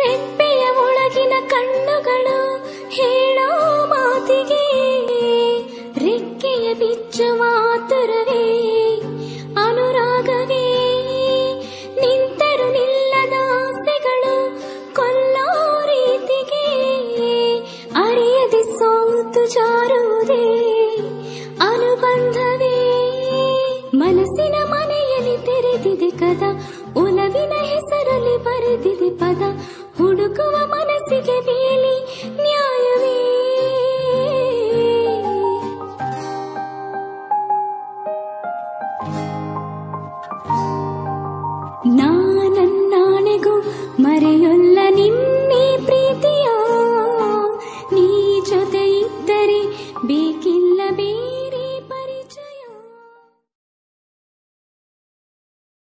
ರೆಪ್ಪೆಯ ಒಳಗಿನ ಕಣ್ಣುಗಳು ಹೇಳೋ ಮಾತಿಗೆ ರೆಕ್ಕೆಯ ಬಿಚ್ಚುವ ಆತುರವೇ ಅನುರಾಗವೇ ನಿಂತರು ನಿಲ್ಲದ ಆಸೆಗಳು ಕೊಲ್ಲೋ ರೀತಿಗೆ ಅರಿಯದೆ ಸೋತು ಜಾರುವುದೇ ಅನುಬಂಧವೇ ಮನಸ್ಸಿನ ಮನೆಯಲ್ಲಿ ತೆರೆದಿದೆ ಕದ ಒಲವಿನ ಹೆಸರಲ್ಲಿ ಬರೆದಿದೆ ಪದ ಹುಡುಕುವ ಮನಸ್ಸಿಗೆ ಬೇಲಿ ನ್ಯಾಯವೇ ನಾನನ್ನಾಣೆಗೂ ಮರೆಯೊಲ್ಲ